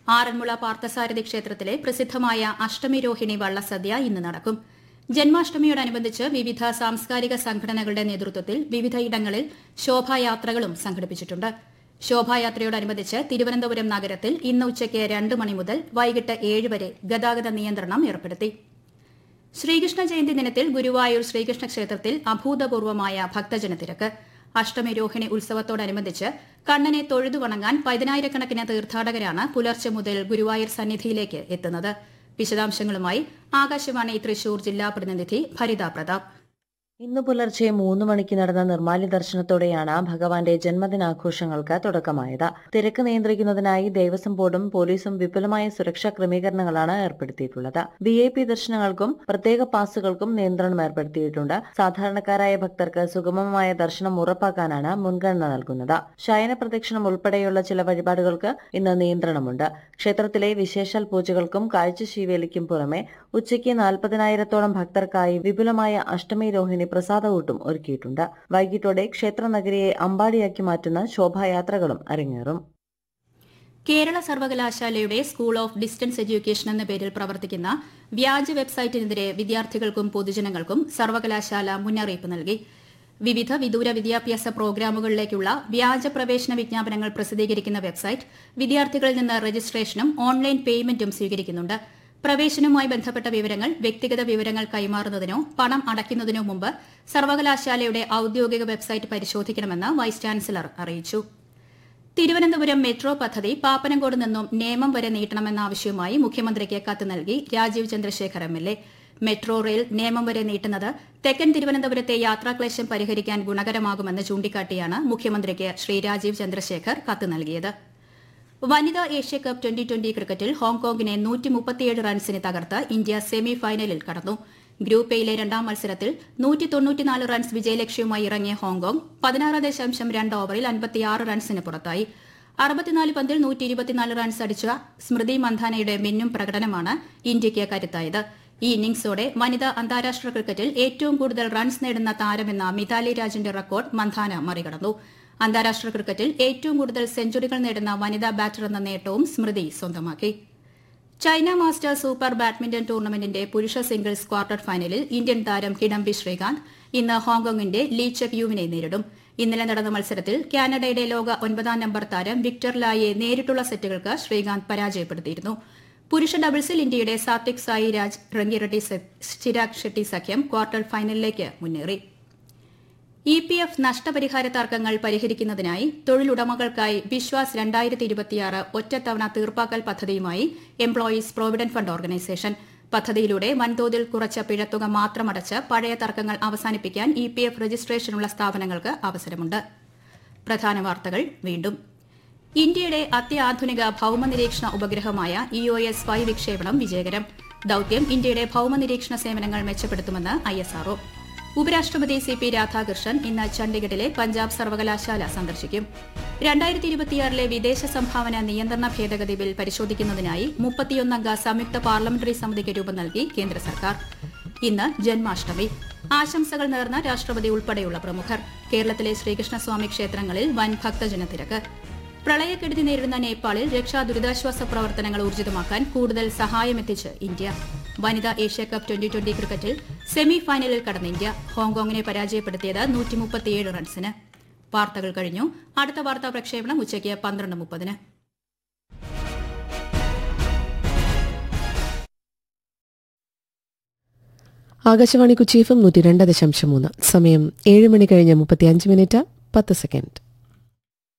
ആറന്മുള പാർത്ഥസാരഥി ക്ഷേത്രത്തിലെ പ്രസിദ്ധമായ അഷ്ടമി രോഹിണി വള്ളസദ്യ ഇന്ന് നടക്കും ജന്മാഷ്ടമിയോടനുബന്ധിച്ച് വിവിധ സാംസ്കാരിക സംഘടനകളുടെ നേതൃത്വത്തിൽ വിവിധയിടങ്ങളിൽ ശോഭായാത്രകളും സംഘടിപ്പിച്ചിട്ടുണ്ട് ശോഭായാത്രയോടനുബന്ധിച്ച് തിരുവനന്തപുരം നഗരത്തിൽ ഇന്ന് ഉച്ചയ്ക്ക് രണ്ട് മണി മുതൽ വൈകിട്ട് ഏഴ് വരെ ഗതാഗത നിയന്ത്രണം ഏർപ്പെടുത്തി ശ്രീകൃഷ്ണ ജയന്തി ദിനത്തിൽ ഗുരുവായൂർ ശ്രീകൃഷ്ണ ക്ഷേത്രത്തിൽ അഭൂതപൂർവമായ ഭക്തജന തിരക്ക് അഷ്ടമി രോഹിണി ഉത്സവത്തോടനുബന്ധിച്ച് കണ്ണനെ തൊഴുതു വണങ്ങാൻ പതിനായിരക്കണക്കിന് തീർത്ഥാടകരാണ് പുലർച്ചെ മുതൽ ഗുരുവായൂർ സന്നിധിയിലേക്ക് എത്തുന്നത് വിശദാംശങ്ങളുമായി ആകാശവാണി തൃശൂർ ജില്ലാ പ്രതിനിധി ഭരിത പ്രതാപ് ഇന്ന് പുലർച്ചെ മൂന്ന് മണിക്ക് നടന്ന നിർമാല്യ ദർശനത്തോടെയാണ് ഭഗവാന്റെ ജന്മദിനാഘോഷങ്ങൾക്ക് തുടക്കമായത് തിരക്ക് നിയന്ത്രിക്കുന്നതിനായി ദേവസ്വം ബോർഡും പോലീസും വിപുലമായ സുരക്ഷാ ക്രമീകരണങ്ങളാണ് ഏർപ്പെടുത്തിയിട്ടുള്ളത് വി ഐ പി ദർശനങ്ങൾക്കും പ്രത്യേക പാസുകൾക്കും നിയന്ത്രണം ഏർപ്പെടുത്തിയിട്ടുണ്ട് സാധാരണക്കാരായ ഭക്തർക്ക് സുഗമമായ ദർശനം ഉറപ്പാക്കാനാണ് മുൻഗണന നൽകുന്നത് ശയന പ്രദക്ഷിണം ഉൾപ്പെടെയുള്ള ചില വഴിപാടുകൾക്ക് ഇന്ന് നിയന്ത്രണമുണ്ട് ക്ഷേത്രത്തിലെ വിശേഷാൽ പൂജകൾക്കും കാഴ്ചശീവേലിക്കും പുറമെ ഉച്ചയ്ക്ക് നാൽപ്പതിനായിരത്തോളം ഭക്തർക്കായി വിപുലമായ അഷ്ടമി രോഹിണി പ്രസാദകൂട്ടും ഒരുക്കിയിട്ടുണ്ട് വൈകിട്ടോടെ ക്ഷേത്രനഗരിയെ അമ്പാടിയാക്കി മാറ്റുന്ന ശോഭായാത്രകളും അരങ്ങേറും കേരള സർവകലാശാലയുടെ സ്കൂൾ ഓഫ് ഡിസ്റ്റൻസ് എഡ്യൂക്കേഷൻ എന്ന പേരിൽ പ്രവർത്തിക്കുന്ന വ്യാജ വെബ്സൈറ്റിനെതിരെ വിദ്യാർത്ഥികൾക്കും പൊതുജനങ്ങൾക്കും സർവകലാശാല മുന്നറിയിപ്പ് നൽകി വിവിധ വിദൂര വിദ്യാഭ്യാസ പ്രോഗ്രാമുകളിലേക്കുള്ള വ്യാജ പ്രവേശന വിജ്ഞാപനങ്ങൾ പ്രസിദ്ധീകരിക്കുന്ന വെബ്സൈറ്റ് വിദ്യാർത്ഥികളിൽ നിന്ന് രജിസ്ട്രേഷനും ഓൺലൈൻ പേയ്മെന്റും സ്വീകരിക്കുന്നുണ്ട് പ്രവേശനവുമായി ബന്ധപ്പെട്ട വിവരങ്ങൾ വ്യക്തിഗത വിവരങ്ങൾ കൈമാറുന്നതിനോ പണം അടയ്ക്കുന്നതിനോ മുമ്പ് സർവകലാശാലയുടെ ഔദ്യോഗിക വെബ്സൈറ്റ് പരിശോധിക്കണമെന്ന് വൈസ് ചാൻസലർ അറിയിച്ചു തിരുവനന്തപുരം മെട്രോ പദ്ധതി പാപ്പനംകോട് നിന്നും നേമം വരെ നീട്ടണമെന്ന ആവശ്യവുമായി മുഖ്യമന്ത്രിക്ക് കത്ത് നൽകി Rajeev Chandrasekhar M L A metro rail Nemam വരെ നീട്ടുന്നത് തെക്കൻ തിരുവനന്തപുരത്തെ യാത്രാക്ലേശം പരിഹരിക്കാൻ ഗുണകരമാകുമെന്ന് ചൂണ്ടിക്കാട്ടിയാണ് മുഖ്യമന്ത്രിക്ക് ശ്രീ രാജീവ് ചന്ദ്രശേഖർ കത്ത് നൽകിയത് വനിതാ ഏഷ്യ കപ്പ് ട്വന്റി ട്വന്റി ക്രിക്കറ്റിൽ ഹോങ്കോങ്ങിനെ നൂറ്റി മുപ്പത്തിയേഴ് റൺസിന് തകർത്ത് ഇന്ത്യ സെമി ഫൈനലിൽ കടന്നു ഗ്രൂപ്പ് എയിലെ രണ്ടാം മത്സരത്തിൽ നൂറ്റി തൊണ്ണൂറ്റിനാല് റൺസ് വിജയലക്ഷ്യവുമായി ഇറങ്ങിയ ഹോങ്കോങ് പതിനാറ് ദശാംശം രണ്ട് ഓവറിൽ അൻപത്തിയാറ് റൺസിന് പുറത്തായി അറുപത്തിനാല് പന്തിൽ നൂറ്റി ഇരുപത്തിനാല് റൺസ് അടിച്ച സ്മൃതി മന്ധാനയുടെ മിന്നും പ്രകടനമാണ് ഇന്ത്യയ്ക്ക് കരുത്തായത് ഈ ഇന്നിംഗ്സോടെ വനിതാ അന്താരാഷ്ട്ര ക്രിക്കറ്റിൽ ഏറ്റവും കൂടുതൽ റൺസ് നേടുന്ന താരമെന്ന മിതാലി രാജിന്റെ റെക്കോർഡ് മന്ധാന മറികടന്നു അന്താരാഷ്ട്ര ക്രിക്കറ്റിൽ ഏറ്റവും കൂടുതൽ സെഞ്ചുറികൾ നേടുന്ന വനിതാ ബാറ്റർ എന്ന നേട്ടവും സ്മൃതി സ്വന്തമാക്കി ചൈന മാസ്റ്റർ സൂപ്പർ ബാഡ്മിന്റൺ ടൂർണമെന്റിന്റെ പുരുഷ സിംഗിൾസ് ക്വാർട്ടർ ഫൈനലിൽ ഇന്ത്യൻ താരം കിഡംബി ശ്രീകാന്ത് ഇന്ന് ഹോങ്കോങ്ങിന്റെ ലീ ചെക് യുവിനെ നേരിടും ഇന്നലെ നടന്ന മത്സരത്തിൽ കാനഡയുടെ ലോക ഒൻപതാം നമ്പർ താരം വിക്ടർ ലായെ നേരിട്ടുള്ള സെറ്റുകൾക്ക് ശ്രീകാന്ത് പരാജയപ്പെടുത്തിയിരുന്നു പുരുഷ ഡബിൾസിൽ ഇന്ത്യയുടെ സാത്വിക് സായി രാജ് റങ്കിറെഡ്ഡി ചിരാഗ് ഷെട്ടി സഖ്യം ക്വാർട്ടർ ഫൈനലിലേക്ക് മുന്നേറി ഇ പി എഫ് നഷ്ടപരിഹാര തർക്കങ്ങൾ പരിഹരിക്കുന്നതിനായി തൊഴിലുടമകൾക്കായി വിശ്വാസ് രണ്ടായിരത്തി ഇരുപത്തിയാറ് ഒറ്റത്തവണ തീർപ്പാക്കൽ പദ്ധതിയുമായി എംപ്ലോയീസ് പ്രോവിഡന്റ് ഫണ്ട് ഓർഗനൈസേഷൻ പദ്ധതിയിലൂടെ വൻതോതിൽ കുറച്ച പിഴത്തുക മാത്രമടച്ച് പഴയ തർക്കങ്ങൾ അവസാനിപ്പിക്കാൻ ഇ പി എഫ് രജിസ്ട്രേഷനുള്ള സ്ഥാപനങ്ങൾക്ക് അവസരമുണ്ട് പ്രധാന വാർത്തകൾ വീണ്ടും ഇന്ത്യയുടെ അത്യാധുനിക ഭൌമനിരീക്ഷണ ഉപഗ്രഹമായ ഇ ഒ എസ് ഫൈവ് വിക്ഷേപണം വിജയകരം ദൌത്യം ഇന്ത്യയുടെ ഭൌമനിരീക്ഷണ സേവനങ്ങൾ മെച്ചപ്പെടുത്തുമെന്ന് ഐ എസ് ആർഒ ഉപരാഷ്ട്രപതി സി പി രാധാകൃഷ്ണൻ ഇന്ന് ചണ്ഡീഗഡിലെ പഞ്ചാബ് സർവകലാശാല സന്ദർശിക്കും രണ്ടായിരത്തി ഇരുപത്തിയാറിലെ വിദേശ സംഭാവന നിയന്ത്രണ ഭേദഗതി ബിൽ പരിശോധിക്കുന്നതിനായി മുപ്പത്തിയൊന്നംഗ സംയുക്ത പാർലമെന്ററി സമിതിക്ക് രൂപം നൽകി കേന്ദ്ര സർക്കാർ ഇന്ന് ജന്മാഷ്ടമി ആശംസകൾ നേർന്ന രാഷ്ട്രപതി ഉൾപ്പെടെയുള്ള പ്രമുഖർ കേരളത്തിലെ ശ്രീകൃഷ്ണസ്വാമി ക്ഷേത്രങ്ങളിൽ വൻ ഭക്തജന തിരക്ക് പ്രളയക്കെടുതി നേരിടുന്ന നേപ്പാളിൽ രക്ഷാ ദുരിതാശ്വാസ പ്രവർത്തനങ്ങൾ ഊർജിതമാക്കാൻ കൂടുതൽ സഹായമെത്തിച്ച് ഇന്ത്യ വനിതാ ഏഷ്യ കപ്പ് ട്വന്റി ട്വന്റി ക്രിക്കറ്റിൽ സെമി ഫൈനലിൽ കടന്ന ഇന്ത്യ ഹോങ്കോങ്ങിനെ പരാജയപ്പെടുത്തിയത് നൂറ്റി മുപ്പത്തിയേഴ് റൺസിന് വാർത്തകൾ കഴിഞ്ഞു അടുത്ത വാർത്താ പ്രക്ഷേപണം ഉച്ചയ്ക്ക് പന്ത്രണ്ട് മുപ്പതിന് ആകാശവാണി കൊച്ചി എഫ് എം നൂറ്റി രണ്ട് ദശാംശം മൂന്ന് സമയം ഏഴ് മണി കഴിഞ്ഞ് മുപ്പത്തിയഞ്ച് മിനിറ്റ് പത്ത് സെക്കൻഡ്